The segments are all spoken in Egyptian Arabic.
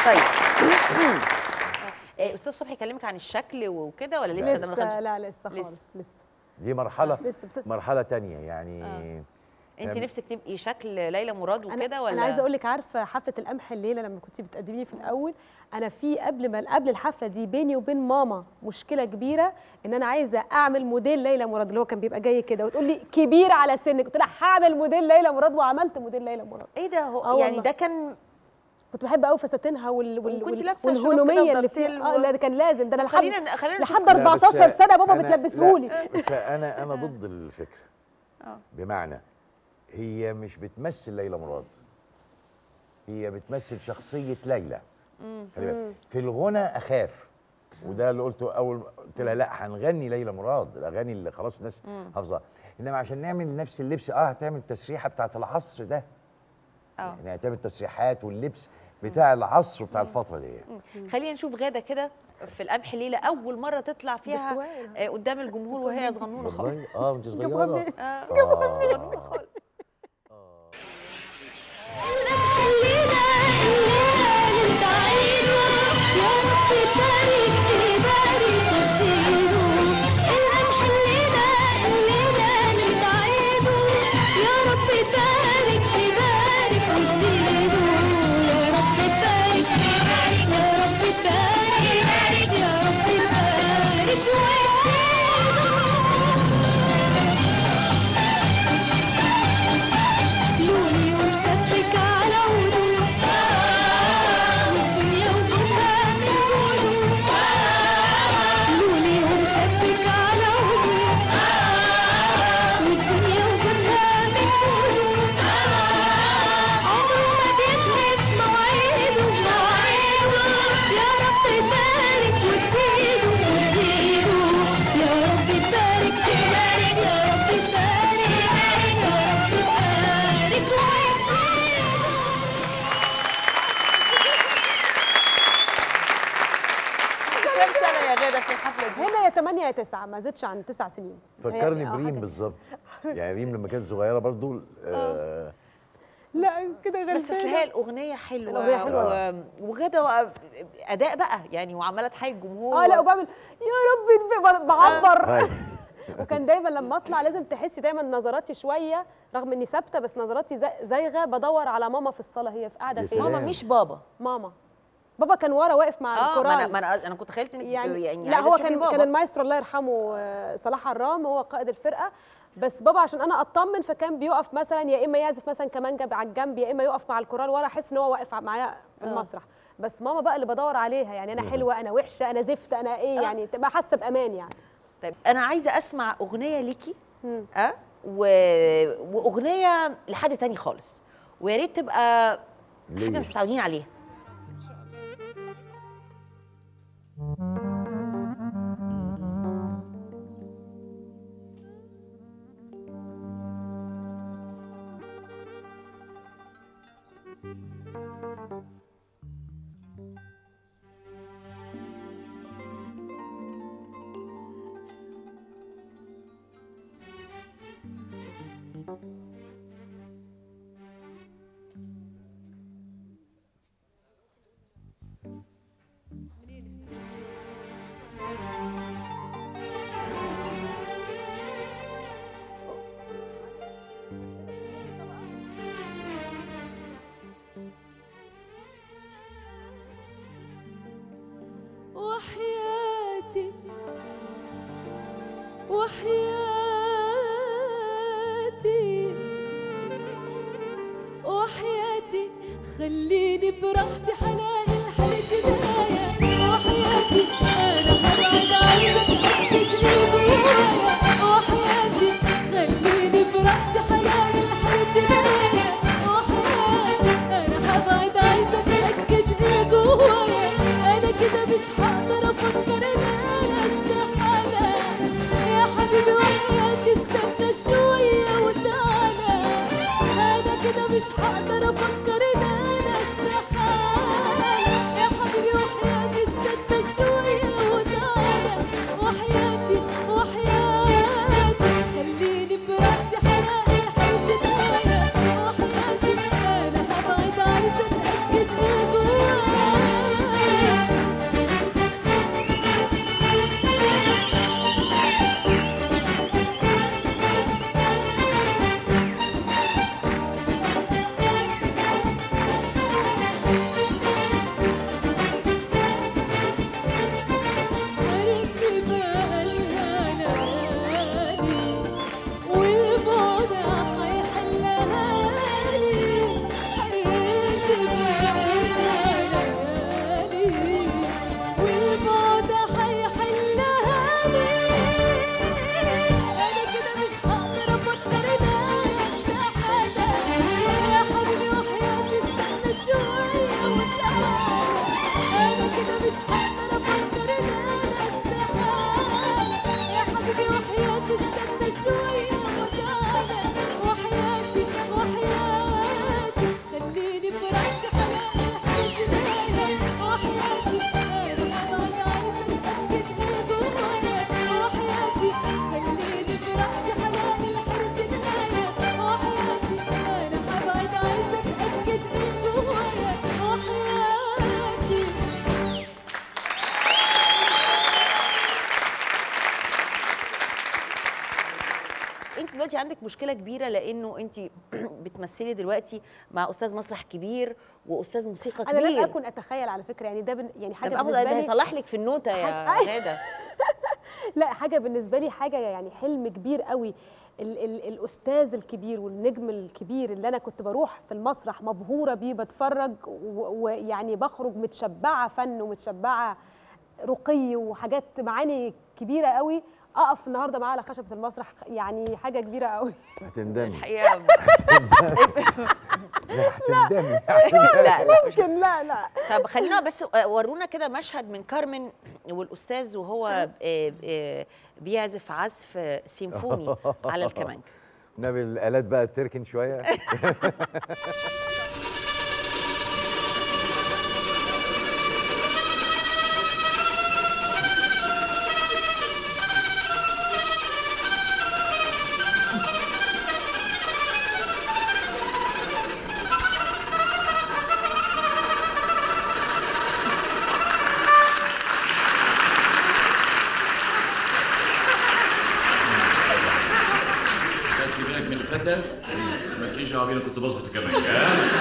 طيب إيه، استاذ صبحي كلمك عن الشكل وكده ولا لسه ده ما لسه دخلش لا لسه لسه. خالص لسه دي مرحله لسه بس مرحله تانية يعني انت يعني- نفسك تبقي شكل ليلى مراد انا وكده ولا انا عايزه اقول لك عارفه حفله القمح الليله لما كنت بتقدمي في الاول انا في قبل ما قبل الحفله دي بيني وبين ماما مشكله كبيره ان انا عايزه اعمل موديل ليلى مراد اللي هو كان بيبقى جاي كده وتقول لي كبيره على سنك قلت لها هعمل موديل ليلى مراد وعملت موديل ليلى مراد ايه ده هو آه يعني والله. ده كان كنت بحب قوي فساتينها وال... وال... وكنت وال... لابسة شروب والهنوميه كده اللي فيها ودانتيل اه و- لا ده كان لازم ده انا لحد خلينا خلينا نشوف لحد لا، بس 14 سنه بابا أنا- بتلبسهولي لا، بس انا انا ضد الفكره آه. بمعنى هي مش بتمثل ليلى مراد هي بتمثل شخصيه ليلى خلي بالك في الغنى اخاف وده اللي قلته اول قلت لها لا هنغني ليلى مراد الاغاني اللي خلاص الناس حافظاها انما عشان نعمل نفس اللبس اه هتعمل التسريحه بتاعت العصر ده اه يعني هتعمل التسريحات واللبس بتاع العصر وبتاع الفتره دي خلينا نشوف غاده كده في القمح ليله اول مره تطلع فيها بتوال. آه، قدام الجمهور وهي صغنونه خالص والله اه وانت صغيره جابوها آه، آه. صغنونه خالص الليلة الليلة انت عينه يا رب تبارك تبارك وتزيده القمح الليلة الليلة انت عينه يا رب تبارك تبارك وتزيده يا رب تبارك يا رب تبارك يا رب تبارك وتزيده لولي وشبك على عوده والدنيا وجودها من جوده لولي وشبك على عوده والدنيا وجودها من جوده عمره ما بيخلف مواعيده مواعيده يا رب تبارك وتزيده وتزيده يا رب تبارك تبارك يا رب تبارك يا رب تبارك وتزيده كام سنه يا غاده في الحفله دي هنا يا 8 يا 9 ما زدتش عن 9 سنين فكرني آه، بريم حاجة- بالظبط يعني ريم لما كانت صغيره برضو آه لا كده غير بس اصل هي الاغنيه حلوه الأغنية حلوة. و- وغاده و- اداء بقى يعني وعماله تحيي الجمهور اه لا وبعمل يا ربي ب- بعبر هاي وكان دايما لما اطلع لازم تحسي دايما نظراتي شويه رغم اني ثابته بس نظراتي زا- زايغه بدور على ماما في الصاله هي في قاعده يا فين سلام. ماما مش بابا ماما بابا كان ورا واقف مع اه ما الكورال انا ما انا انا كنت تخيلت انك يعني, يعني لا عايزة هو تشوفي كان بابا. كان المايسترو الله يرحمه آه، صلاح عرام هو قائد الفرقه بس بابا عشان انا اطمن فكان بيقف مثلا يا اما يعزف مثلا كمانجا على الجنب يا اما يقف مع الكورال ورا احس ان هو واقف معايا في آه. المسرح بس ماما بقى اللي بدور عليها يعني انا حلوه انا وحشه انا زفت انا ايه يعني تبقى حاسه بامان يعني طيب انا عايزه اسمع اغنيه ليكي مم. اه و... واغنيه لحد تاني خالص ويا ريت تبقى حاجه ليه؟ مش متعودين عليها وحياتي وحياتي وحياتي خليني براحتي حلاقي الحالة نهاية وحياتي أنا هبعد عايزة أتأكد إيه جوايا وحياتي خليني براحتي حلاقي الحالة نهاية وحياتي أنا هبعد عايزة أتأكد إيه جوايا أنا كده مش هقدر أفكر لا لا استحالة يا حبيبي وحياتي استنى شوية وتعالى أنا كده مش هقدر أفكر لا لا استحالة يا حبيبي وحياتي استنى شوية وتعالى وحياتي وحياتي خليني براحتي حلاقي حالتي نهاية وحياتي أنا هبعد عايزة أتأكد إيه جوايا انت دلوقتي عندك مشكله كبيره لانه انت بتمثلي دلوقتي مع استاذ مسرح كبير واستاذ موسيقى انا كبير لم اكن اتخيل على فكره يعني ده بن يعني حاجه طب اخد بالنسبه ده لي هيصلح لك في النوته يا حاجة- غاده لا حاجه بالنسبه لي حاجه يعني حلم كبير قوي ال ال الاستاذ الكبير والنجم الكبير اللي انا كنت بروح في المسرح مبهوره بيه بتفرج و- ويعني بخرج متشبعه فن ومتشبعه رقي وحاجات معاني كبيره قوي اقف النهارده معاه على خشبه المسرح يعني حاجه كبيره قوي هتندمي الحقيقه لا هتندمي لا لا مش ممكن لا لا طب خلينا بس ورونا كده مشهد من كارمن والاستاذ وهو آه، آه، بيعزف عزف سيمفوني على الكمانجه نبي الالات بقى تركن شويه خدت بالك من اللي فات ده؟ مالكيش دعوه بيه انا كنت بظبط كمان ها؟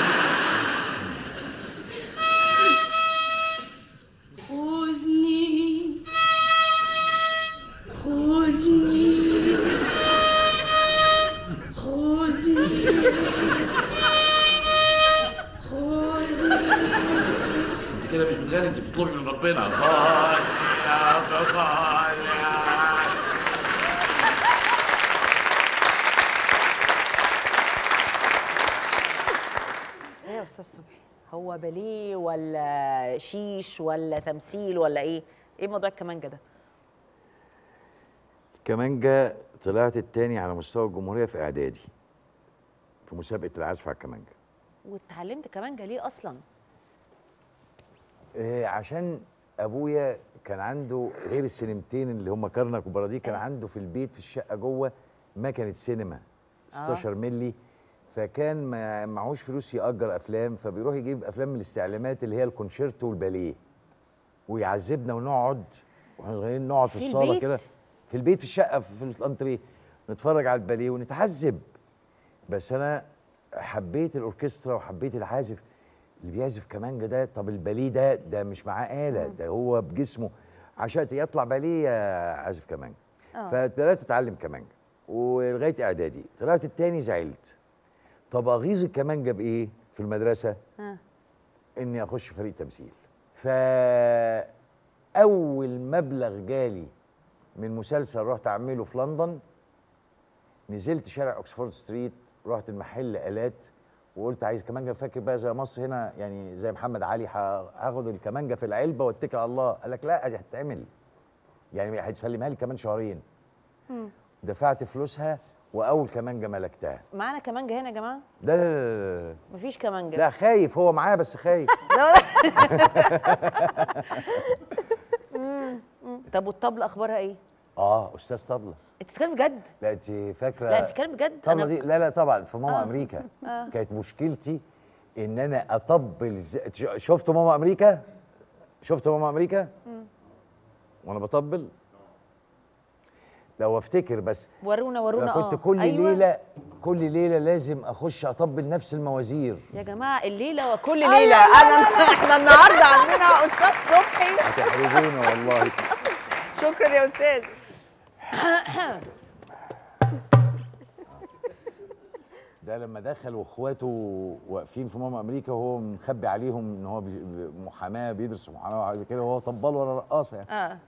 خذني خذني خذني خذني انت كده مش بتغني انت بتطلبي من ربنا خال يا خال ايه يا استاذ صبحي هو باليه ولا شيش ولا تمثيل ولا ايه ايه موضوع الكمانجه ده كمانجا طلعت التاني على مستوى الجمهوريه في اعدادي في مسابقه العزف على الكمانجا واتعلمت كمانجه ليه اصلا إيه عشان ابويا كان عنده غير السينمتين اللي هم كرنك وبراديق كان آه. عنده في البيت في الشقه جوه مكنه سينما 16 ملي فكان ما معهوش فلوس يأجر افلام فبيروح يجيب افلام من الاستعلامات اللي هي الكونشيرتو والباليه ويعذبنا ونقعد واحنا صغيرين نقعد في في الصاله البيت؟ كده في البيت في الشقه في الانتريه نتفرج على الباليه ونتعذب بس انا حبيت الاوركسترا وحبيت العازف اللي بيعزف كمانجا ده طب الباليه ده ده مش معاه آلة ده هو بجسمه عشان يطلع باليه يا عازف كمانجا آه. فبدات اتعلم كمانجا ولغايه اعدادي طلعت التاني زعلت طب اغيظ الكمانجا بايه في المدرسه ها اني اخش فريق تمثيل فاول مبلغ جالي من مسلسل رحت اعمله في لندن نزلت شارع اوكسفورد ستريت رحت المحل الات وقلت عايز كمانجا فاكر بقى زي مصر هنا يعني زي محمد علي ه- هاخد الكمانجا في العلبه واتكل على الله قال لك لا دي هتتعمل يعني هتسلمها لي كمان شهرين دفعت فلوسها واول كمانجا ملكتها معانا كمانجه هنا يا جماعه لا لا لا لا, مفيش كمانجه لا خايف هو معايا بس خايف لا لا مم، مم. طب والطبلة اخبارها ايه اه استاذ طبله انت بتتكلم بجد لا انت فاكره لا انت بتتكلم بجد الطبله دي لا لا طبعا في ماما آه. امريكا آه. كانت مشكلتي ان انا اطبل ز... ش- شفتوا ماما امريكا شفتوا ماما امريكا وانا بطبل لو افتكر بس ورونا ورونا أنا اه كنت كل أيوة. ليله كل ليله لازم اخش اطبل نفس الموازير يا جماعه الليله وكل ليله انا احنا النهارده عندنا استاذ صبحي هتحرجونا والله شكرا يا استاذ ده لما دخل واخواته واقفين في ماما امريكا وهو مخبي عليهم ان هو بي- بي- محاماه بيدرس محاماه وحاجه كده وهو طبال ولا رقاصه يعني اه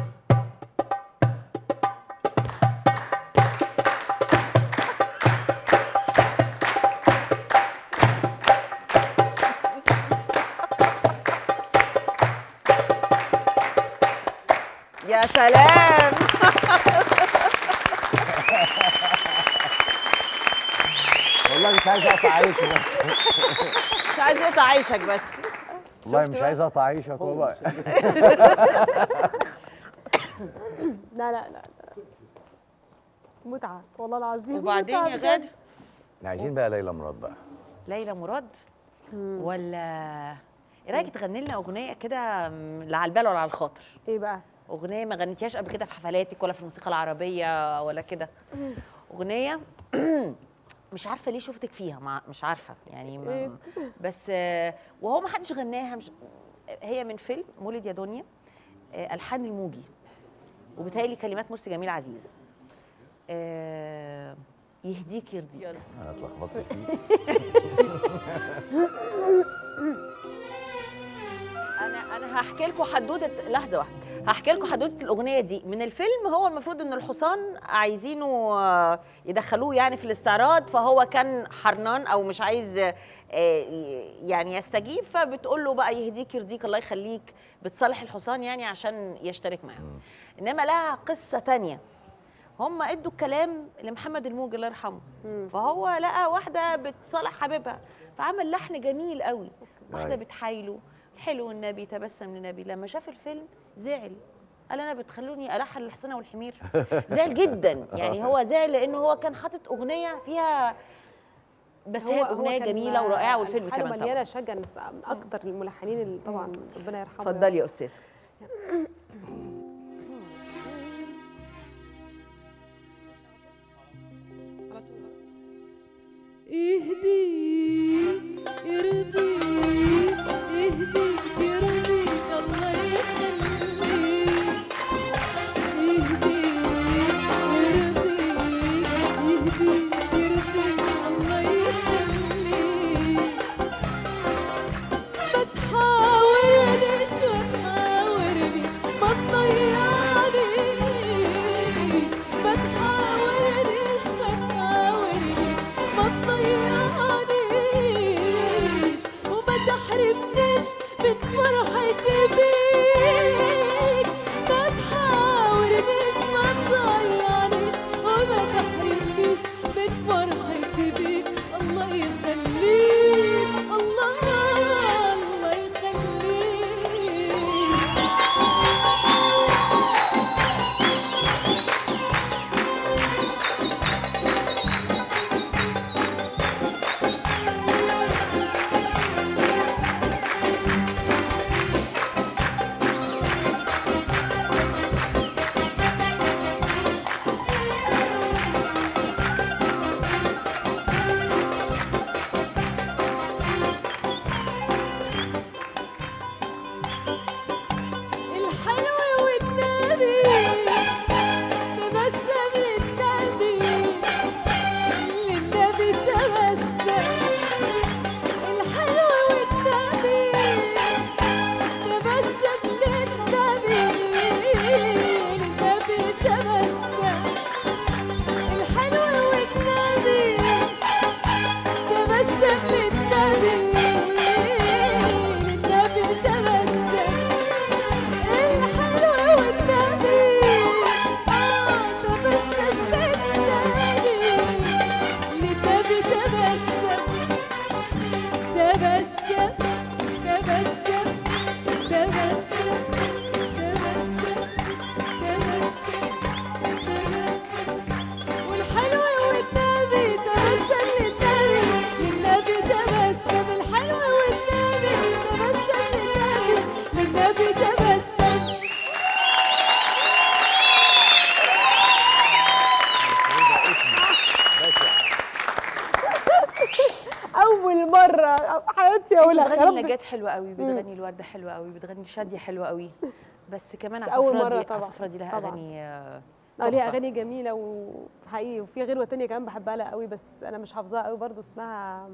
يا سلام والله مش عايز اقطع عيشك بس مش عايز يقطع عيشك بس والله شفت مش بقى؟ عايز اقطع عيشك والله لا لا لا لا. متعه والله العظيم وبعدين متعة يا بجد. غاده احنا عايزين بقى ليلى مراد بقى ليلى مراد ولا ايه رايك تغني لنا اغنيه كده م، لا على البال ولا على الخاطر ايه بقى اغنيه ما غنيتيهاش قبل كده في حفلاتك ولا في الموسيقى العربيه ولا كده اغنيه مش عارفه ليه شفتك فيها مع مش عارفه يعني ما بس آه، وهو ما حدش غناها مش هي من فيلم مولد يا دنيا آه، الحان الموجي وبالتالي كلمات مرسي جميل عزيز آه، يهديك يرضيك انا اتلخبطت فيه انا انا هحكي لكم حدوته لحظه واحده هحكي لكم حدوته الاغنيه دي من الفيلم هو المفروض ان الحصان عايزينه آه، يدخلوه يعني في الاستعراض فهو كان حرنان او مش عايز آه، يعني يستجيب فبتقول له بقى يهديك يرضيك الله يخليك بتصالح الحصان يعني عشان يشترك معاهم انما لها قصه تانية هم ادوا الكلام لمحمد الموج الله يرحمه فهو لقى واحده بتصالح حبيبها فعمل لحن جميل قوي واحده أيوة. بتحايله حلو النبي تبسم للنبي لما شاف الفيلم زعل قال انا بتخلوني الحن الحصانه والحمير زعل جدا يعني هو زعل لانه هو كان حاطط اغنيه فيها بس هي اغنيه كان جميله ورائعه والفيلم حاله كمان مليانه طبعا شجن من اكتر الملحنين اللي طبعا ربنا يرحمه اتفضلي يا استاذه يهديك يرضيك يهديك يرضيك الله يخليك يهديك يرضيك يهديك يرضيك الله يخليك ما تحاورنيش ما تحاورنيش ما تضيعنيش ما تحاورنيش ما تحاورنيش ما تضيعنيش وما تحرمنيش من فرحتي بيك ما تحاورنيش ما تضيعنيش وما تحرمنيش من فرحتي بيك الله يخليك الله الله يخليك الحلو والنبي تبسم للنبي للنبي تبسم الحلو والنبي تبسم للنبي للنبي تبسم الحلو والنبي تبسم للنبي للنبي تبسم الحلو والنبي آه تبسم للنبي للنبي تبسم تبسم تبسم تبسم تبسم تبسم تبسم والحلو والنبي تبسم للنبي للنبي تبسم الحلو والنبي تبسم للنبي للنبي تبسم اول مره في حياتي اقولها يا بتغني رب نجاة حلوه قوي بتغني الورده حلوه قوي بتغني شاديه حلوه قوي بس كمان بس عفاف أول مرة راضي طبعاً. عفاف راضي لها طبعاً. اغاني آه، اه ليها تحفة. اغاني جميله وحقيقي وفي غيره تانية كمان بحبها لها قوي بس انا مش حافظاها قوي برضو اسمها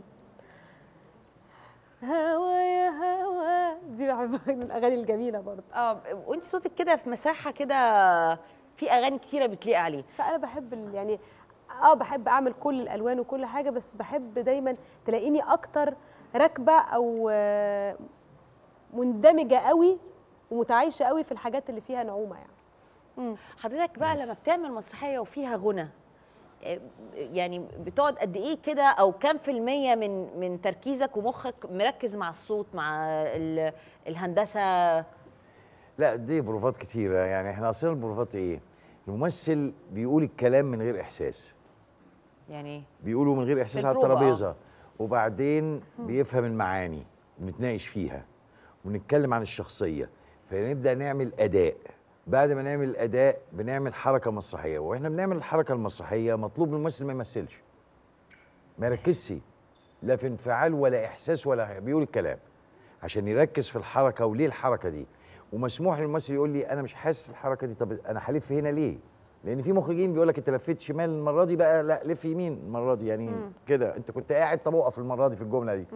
هوا يا هوا دي بحبها من الاغاني الجميله برضو اه وانت صوتك كده في مساحه كده في اغاني كتيره بتليق عليه فانا بحب ال- يعني اه بحب اعمل كل الالوان وكل حاجه بس بحب دايما تلاقيني اكتر راكبه او آه، مندمجه قوي ومتعايشه قوي في الحاجات اللي فيها نعومه يعني حضرتك بقى لما بتعمل مسرحيه وفيها غنى آه، يعني بتقعد قد ايه كده او كام في المية من من تركيزك ومخك مركز مع الصوت مع ال- الهندسه لا دي بروفات كتيرة يعني احنا اصلا البروفات ايه؟ الممثل بيقول الكلام من غير احساس يعني بيقولوا من غير احساس على بالبروفة، آه. الترابيزه وبعدين بيفهم المعاني ونتناقش فيها ونتكلم عن الشخصيه فنبدا نعمل اداء بعد ما نعمل الاداء بنعمل حركه مسرحيه واحنا بنعمل الحركه المسرحيه مطلوب من الممثل ما يمثلش ما يركزش لا في انفعال ولا احساس ولا بيقول الكلام عشان يركز في الحركه وليه الحركه دي ومسموح للممثل يقول لي انا مش حاسس الحركه دي طب انا هلف هنا ليه لان في مخرجين بيقول لك انت لفيت شمال المره دي بقى لا لف يمين المره دي يعني كده انت كنت قاعد طب اقف المره دي في الجمله دي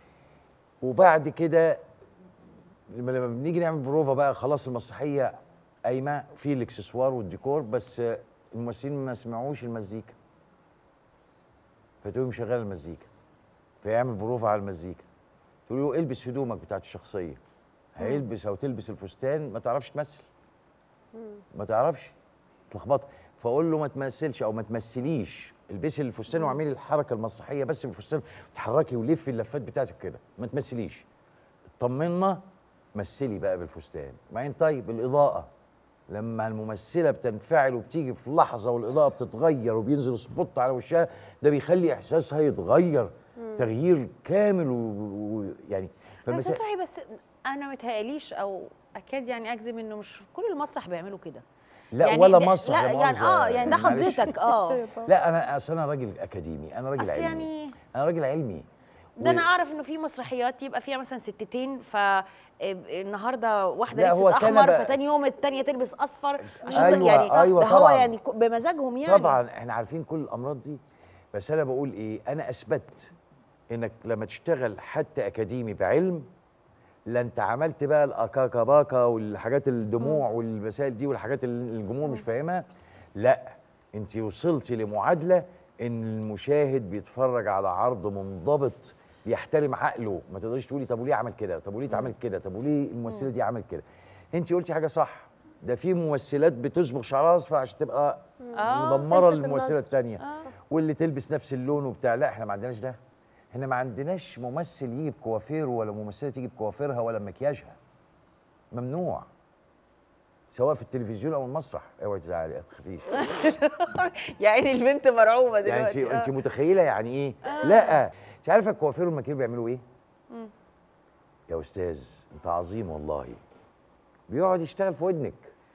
وبعد كده لما لما بنيجي نعمل بروفا بقى خلاص المسرحيه قايمه في الاكسسوار والديكور بس الممثلين ما سمعوش المزيكا فتقوم مشغل المزيكا فيعمل بروفا على المزيكا تقول له البس هدومك بتاعت الشخصيه هيلبس او تلبس الفستان ما تعرفش تمثل ما تعرفش تلخبط فاقول له ما تمثلش او ما تمثليش البسي الفستان واعملي الحركه المسرحيه بس بالفستان اتحركي ولفي اللفات بتاعتك كده ما تمثليش اطمنا مثلي بقى بالفستان بعدين طيب الاضاءه لما الممثله بتنفعل وبتيجي في لحظه والاضاءه بتتغير وبينزل سبوت على وشها ده بيخلي احساسها يتغير تغيير كامل ويعني بس صحيح بس انا متهيأليش او اكاد يعني اجزم انه مش كل المسرح بيعملوا كده لا يعني ولا ده- مصر لا يعني اه يعني ده حضرتك اه لا انا اصل انا راجل اكاديمي انا راجل اصل علمي يعني انا راجل علمي ده انا و- اعرف انه في مسرحيات يبقى فيها مثلا ستتين ف النهارده واحده لا، هو لبست كان احمر بقى- فتاني يوم التانيه تلبس اصفر عشان أيوة، ده يعني أيوة ده هو طبعاً. يعني ك- بمزاجهم يعني طبعا احنا عارفين كل الامراض دي بس انا بقول ايه انا اثبت انك لما تشتغل حتى اكاديمي بعلم لا انت عملت بقى الاكاكاباكا والحاجات الدموع والمسائل دي والحاجات اللي الجمهور مش فاهمها لا انت وصلتي لمعادله ان المشاهد بيتفرج على عرض منضبط بيحترم عقله ما تقدريش تقولي طب وليه عمل كده طب وليه اتعمل كده طب وليه الممثله دي عملت كده انت قلتي حاجه صح ده في ممثلات بتصبغ شعرها اصفر عشان تبقى آه، مدمره تلفت للممثله النظر. الثانيه واللي تلبس نفس اللون وبتاع لا احنا ما عندناش ده احنا ما عندناش ممثل يجي بكوافير ولا ممثله تيجي بكوافيرها ولا مكياجها ممنوع سواء في التلفزيون او المسرح اوعي تزعلي ما تخافيش يا عيني البنت مرعوبه يعني انت دلوقتي انت متخيله يعني ايه لا انت عارفه الكوافير والمكياج بيعملوا ايه يا استاذ انت عظيم والله بيقعد يشتغل في ودنك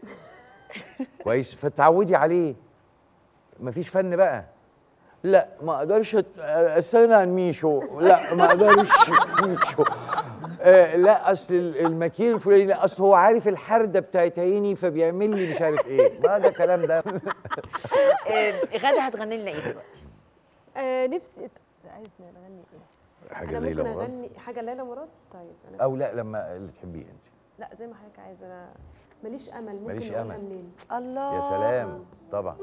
كويس فتعودي عليه مفيش فن بقى لا ما اقدرش أت- استغنى عن ميشو لا ما اقدرش ميشو آه لا اصل ال- المكير الفلاني لا اصل هو عارف الحرده بتاعت عيني فبيعمل لي مش عارف ايه ما ده كلام ده آه، غاده هتغني لنا ايه دلوقتي آه نفسي عايزني اغني ايه حاجه انا ليلى ممكن مراد اغني حاجه ليلى مراد طيب انا او لا لما اللي تحبيه انت لا زي ما حضرتك عايزه انا ماليش امل ممكن ماليش نقول أمل. منين الله يا سلام طبعا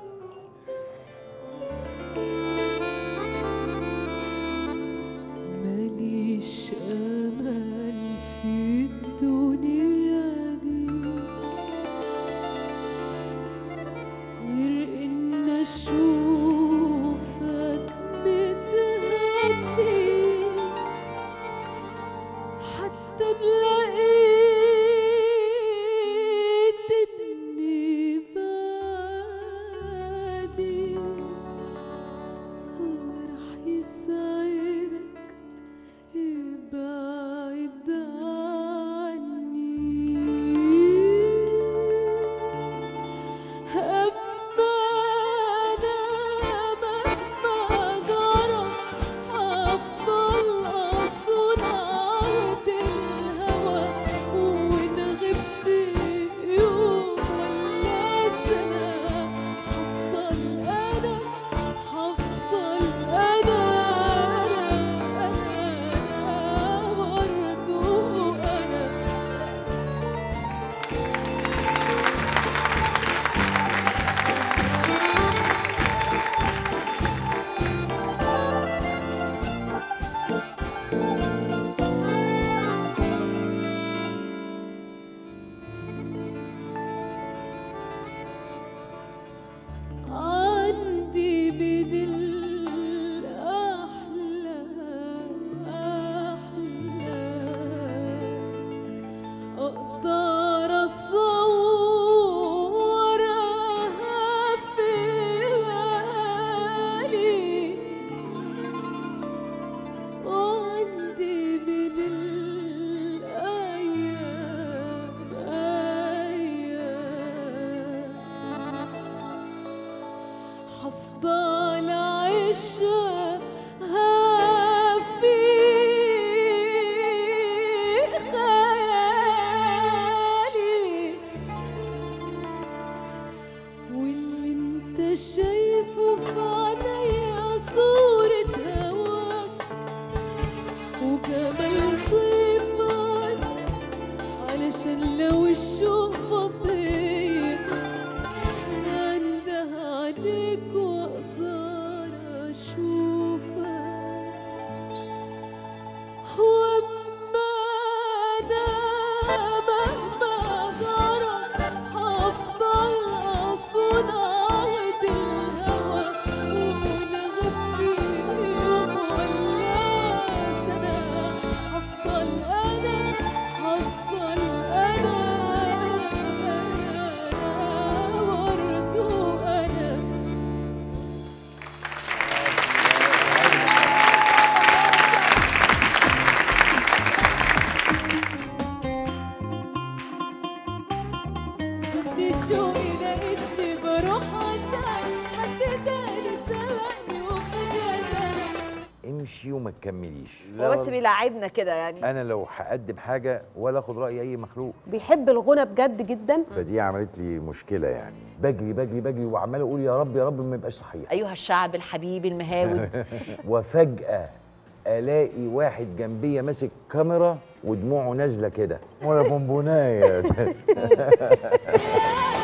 ماليش امل في الدنيا دي غير ان اشوفك متهني حتى لقيت اني بعدي راح يسعدك ابعد عني أما أنا هفضل عايشة في خيالي واللي انت شايفه في عينيا صورة هواك وجمال طيفك علشان لو الشوق فضيت انده عليك واقدر اشوفك واما انا مهما جرى هفضل اصون عهد الهوى ونغني يوم ولا سنه هفضل انا هفضل انا انا برضو انا كنت شوقي لقيتني بروح عندها حد تاني سبقني وخدني امشي وما تكمليش هو بس بيلعبنا كده يعني انا لو هقدم حاجه ولا اخد راي اي مخلوق بيحب الغنى بجد جدا فدي عملت لي مشكله يعني بجري بجري بجري وعمال اقول يا رب يا رب ما يبقاش صحيح ايها الشعب الحبيب المهاود وفجاه الاقي واحد جنبي ماسك كاميرا ودموعه نازله كده ولا بونبونايه